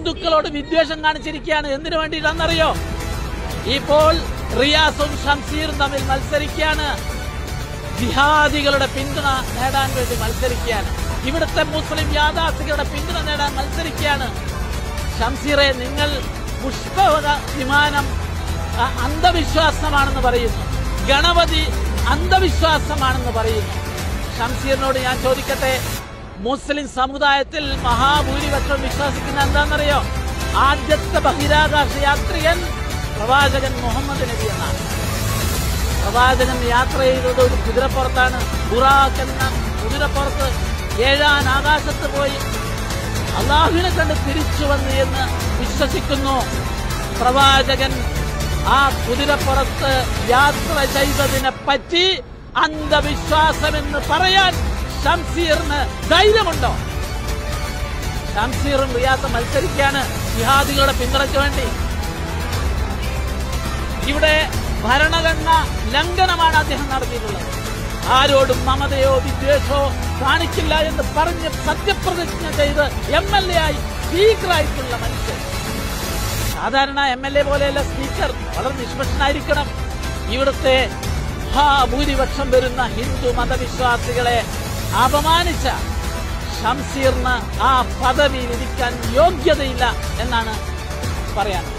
ഹിന്ദുക്കളോട് വിദ്വേഷം കാണിച്ചിരിക്കുകയാണ് എന്തിനു വേണ്ടിയിട്ടാണെന്നറിയോ ഇപ്പോൾ റിയാസും ഷംസീറും തമ്മിൽ മത്സരിക്കുകയാണ് ജിഹാദികളുടെ പിന്തുണ നേടാൻ വേണ്ടി മത്സരിക്കുകയാണ് ഇവിടുത്തെ മുസ്ലിം യാഥാർത്ഥികളുടെ പിന്തുണ നേടാൻ മത്സരിക്കുകയാണ് ഷംസീറെ നിങ്ങൾ പുഷ്പവത വിമാനം അ- അന്ധവിശ്വാസമാണെന്ന് പറയുന്നു ഗണപതി അന്ധവിശ്വാസമാണെന്ന് പറയുന്നു ഷംസീറിനോട് ഞാൻ ചോദിക്കട്ടെ മുസ്ലിം സമുദായത്തിൽ മഹാഭൂരിപക്ഷം വിശ്വസിക്കുന്ന എന്താണെന്നറിയോ ആദ്യത്തെ ബഹിരാകാശ യാത്രികൻ പ്രവാചകൻ മുഹമ്മദ് നബി എന്നാണ് പ്രവാചകൻ യാത്ര ചെയ്തത് ഒരു കുതിരപ്പുറത്താണ് ബുറാഖ് എന്ന കുതിരപ്പുറത്ത് ഏഴാൻ ആകാശത്ത് പോയി അള്ളാഹുവിനെ കണ്ട് തിരിച്ചു വന്നു എന്ന് വിശ്വസിക്കുന്നു പ്രവാചകൻ ആ കുതിരപ്പുറത്ത് യാത്ര ചെയ്തതിനെ പറ്റി അന്ധവിശ്വാസമെന്ന് പറയാൻ ഷംസീറിന് ധൈര്യമുണ്ടോ ഷംസീറും റിയാസും മത്സരിക്കാണ് ജിഹാദികളുടെ പിന്തുണയ്ക്ക് വേണ്ടി ഇവിടെ ഭരണഘടന ലംഘനമാണ് അദ്ദേഹം നടത്തിയിട്ടുള്ളത് ആരോടും മമതയോ വിദ്വേഷമോ കാണിക്കില്ല എന്ന് പറഞ്ഞ് സത്യപ്രതിജ്ഞ ചെയ്ത് എം എൽ എ ആയി സ്പീക്കറായിട്ടുള്ള മനുഷ്യൻ സാധാരണ എം എൽ എ പോലെയല്ല സ്പീക്കർ വളരെ നിഷ്പക്ഷനായിരിക്കണം ഇവിടുത്തെ ഭൂരിപക്ഷം വരുന്ന ഹിന്ദു മതവിശ്വാസികളെ അപമാനിച്ച ഷംസീറിന് ആ പദവിയിൽ ഇരിക്കാൻ യോഗ്യതയില്ല എന്നാണ് പറയാൻ